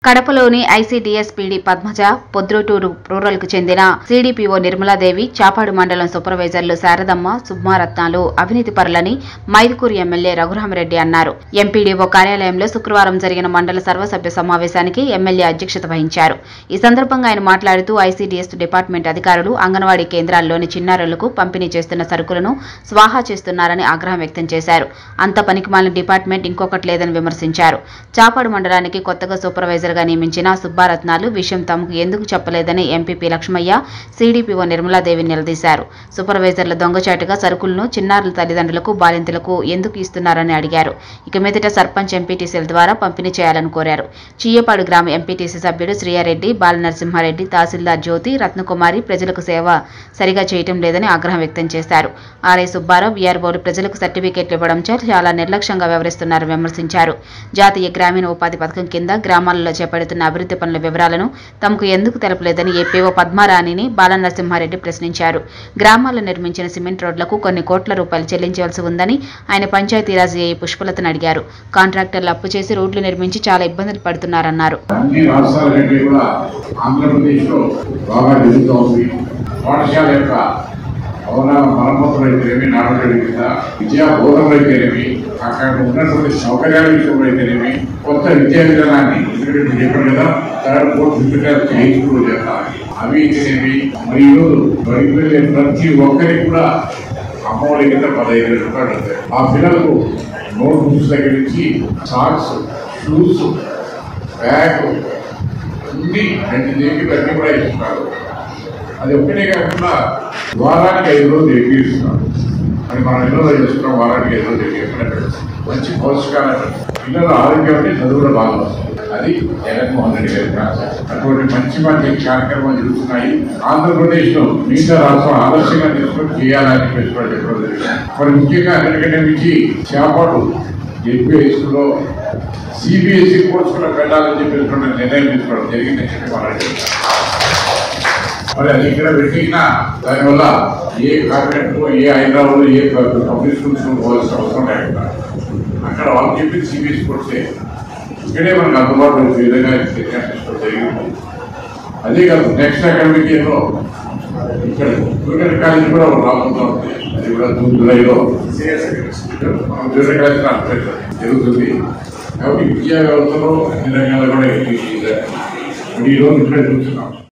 కడపలోని ICDS PD Padmaja Proddatur రూరల్కు చెందిన CDPO Nirmala Devi చాపాడు మండలం సూపర్వైజర్లు శారదమ్మ సుబ్మారత్నాలు అవినీతి పరులని మైదుకూరు ఎమ్మెల్యే రఘురామరెడ్డి అన్నారు ఎంపీడీఓ కార్యాలయంలో శుక్రవారం జరిగిన మండల సర్వసభ్య సమావేశానికి ఎమ్మెల్యే అధ్యక్షత వహించారు ఈ సందర్భంగా ఆయన మాట్లాడుతూ ఐసీడీఎస్ డిపార్ట్మెంట్ అధికారులు అంగన్వాడీ కేంద్రాల్లోని చిన్నారులకు పంపిణీ చేస్తున్న సరుకులను స్వాహా చేస్తున్నారని ఆగ్రహం వ్యక్తం చేశారు అంత పనికిమాలిన డిపార్ట్మెంట్ ఇంకొకటి లేదని విమర్శించారు చాపాడు మండలానికి కొత్తగా సూపర్వైజర్గా నియమించిన సుబ్బారత్నాలు విషయం తమకు ఎందుకు చెప్పలేదని ఎంపీపీ లక్ష్మయ్య సీడీపీఓ నిర్మలాదేవి నిలదీశారు సూపర్వైజర్ల దొంగచాటుగా సరుకులను చిన్నారుల తల్లిదండ్రులకు బాలింతలకు ఎందుకు ఇస్తున్నారని అడిగారు ఇక మీదట సర్పంచ్ ఎంపీటీసీల ద్వారా పంపిణీ చేయాలని కోరారు చీయపాడు గ్రామ ఎంపీటీసీ సభ్యుడు శ్రీయారెడ్డి బాలనరసింహారెడ్డి తహసీల్దార్ జ్యోతి రత్నకుమారి ప్రజలకు సేవ సరిగా చేయటం లేదని ఆగ్రహం వ్యక్తం చేశారు ఆర్ఐ సుబ్బారావు వీఆర్ఓలు ప్రజలకు సర్టిఫికెట్లు ఇవ్వడంతో చాలా నిర్లక్ష్యంగా వ్యవహరిస్తున్నారని విమర్శించారు జాతీయ గ్రామీణ ఉపాధి పథకం కింద గ్రామాలలో చేపడుతున్న అభివృద్ధి పనుల వివరాలను తమకు ఎందుకు తెలపలేదని ఏపీఓ పద్మారాణిని బాలనరసింహారెడ్డి ప్రశ్నించారు గ్రామాల్లో నిర్మించిన సిమెంట్ రోడ్లకు కొన్ని కోట్ల రూపాయలు చెల్లించవలసి ఉందని ఆయన పంచాయతీరాజ్ ఏఈ పుష్పలతను అడిగారు కాంట్రాక్టర్లు అప్పు చేసి రోడ్లు నిర్మించి చాలా ఇబ్బందులు పడుతున్నారన్నారు అన్ని రాష్ట్రాలన్నింటి కూడా ఆంధ్రప్రదేశ్లో బాగా జరుగుతూ ఉంది పాఠశాల యొక్క అవగాహన మరమ్మతులు అయితేనేమి నాటకాల కింద విద్యా బోధనలు అయితేనేమి అక్కడ ఉన్నటువంటి సౌకర్యాల విషయంలో అయితేనేమి కొత్త విద్యా విధానాన్ని ఎందుకంటే మీరు చెప్పారు కదా third fourth fifth class high school చేస్తారు అవి అయితేనేమి మరి ఈరోజు బడికి వెళ్ళే ప్రతి ఒక్కరికి కూడా అమ్మఒడి కింద పదహైదు వేల రూపాయలు వస్తాయి ఆ పిల్లలకు నోట్ బుక్స్ దగ్గర నుంచి సాక్స్ షూస్ బ్యాగ్ అన్ని రెండు దేనికి అన్ని కూడా ఇస్తున్నారు అది ఒక్కటే కాకుండా వారానికి ఐదు రోజులు ఎక్కువ ఇస్తున్నారు అది మనం ఎన్నో రోజులు చేస్తున్నాం వారానికి ఐదు రోజులు ఎక్కువ మంచి పౌష్టికాలు పిల్లల ఆరోగ్యం అంటే చదువులో బాగా వస్తుంది అది జగన్మోహన్ రెడ్డి గారి ప్రాసెస్ అటువంటి మంచి మంచి కార్యక్రమాలు జరుగుతున్నాయి ఆంధ్రప్రదేశ్ లో మిగతా రాష్ట్రం ఆలస్యంగా తీసుకొని చేయాలని చెప్పేసి కూడా చెప్పడం జరిగింది మరి ముఖ్యంగా అన్నిటికంటే మించి చేపలు ఎల్పీ హై స్కూల్లో సిబిఎస్ఈ కోర్సు కూడా పెట్టాలని చెప్పేటువంటి నిర్ణయం తీసుకోవడం జరిగిందని చెప్పి మనం మరి అది ఇక్కడ పెట్టినా దానివల్ల ఏ కార్పొరేట్ ఏ హైదరాబాద్ ఏ పబ్లిక్ స్కూల్స్ పోవాల్సిన అవసరం లేకుండా అక్కడ వాళ్ళు చెప్పింది సిబిఎస్ కోర్సే ఇక్కడే మనకు అందుబాటులో వచ్చే విధంగా నిర్ణయం తీసుకోవడం జరిగింది అదే కాదు నెక్స్ట్ అకాడమిక్ ఇయర్లో ఇక్కడ జూనియర్ కాలేజ్ కూడా ఒకటి రాబోతూ ఉంది అది కూడా జూన్ జూలైలో మనం జూనియర్ కాలేజ్ అప్లై జరుగుతుంది కాబట్టి విద్యా వ్యవస్థలో అన్ని రంగాల్లో కూడా ఈ రోజు ఇక్కడ చూస్తున్నాం